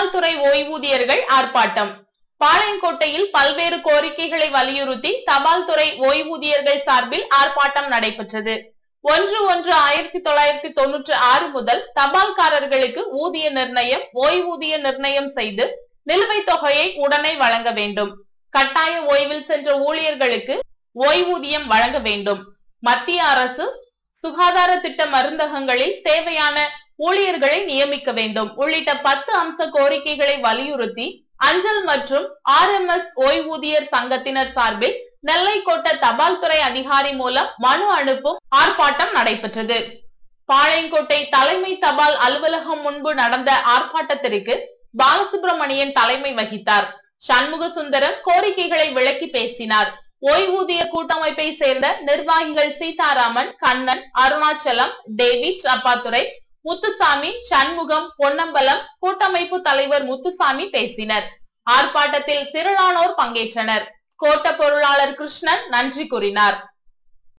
தபால் துறை ஓய்வூதியர்கள் ஆர்ப்பாட்டம் பாளையங்கோட்டையில் பல்வேறு கோரிக்கைகளை வலியுறுத்தி தபால் துறை ஓய்வூதியர்கள் சார்பில் ஆர்ப்பாட்டம் நடைபெற்றது ஒன்று ஒன்று ஆயிரத்தி தொள்ளாயிரத்தி தொண்ணூற்று ஆறு முதல் தபால்காரர்களுக்கு ஊதிய நிர்ணயம் ஓய்வூதிய நிர்ணயம் செய்து நிலுவைத் தொகையை உடனே வழங்க வேண்டும் கட்டாய ஓய்வில் சென்ற ஊழியர்களுக்கு ஓய்வூதியம் வழங்க வேண்டும் மத்திய அரசு சுகாதார திட்ட மருந்தகங்களில் தேவையான ஊழியர்களை நியமிக்க வேண்டும் உள்ளிட்ட பத்து அம்ச கோரிக்கைகளை வலியுறுத்தி அஞ்சல் மற்றும் ஆர் எம் எஸ் ஓய்வூதியர் சங்கத்தினர் சார்பில் நெல்லை கோட்ட தபால் துறை அதிகாரி மூலம் மனு அனுப்பும் ஆர்ப்பாட்டம் நடைபெற்றது பாளையங்கோட்டை தலைமை தபால் அலுவலகம் முன்பு நடந்த ஆர்ப்பாட்டத்திற்கு பாலசுப்ரமணியன் தலைமை வகித்தார் சண்முக சுந்தரம் கோரிக்கைகளை விளக்கி பேசினார் ஓய்வூதிய கூட்டமைப்பை சேர்ந்த நிர்வாகிகள் சீதாராமன் கண்ணன் அருணாச்சலம் டேவிட் அப்பாத்துரை முத்துசாமி சண்முகம் பொன்னம்பலம் கூட்டமைப்பு தலைவர் முத்துசாமி பேசினர் ஆர்ப்பாட்டத்தில் திரளானோர் பங்கேற்றனர் கோட்ட பொருளாளர் கிருஷ்ணன் நன்றி கூறினார்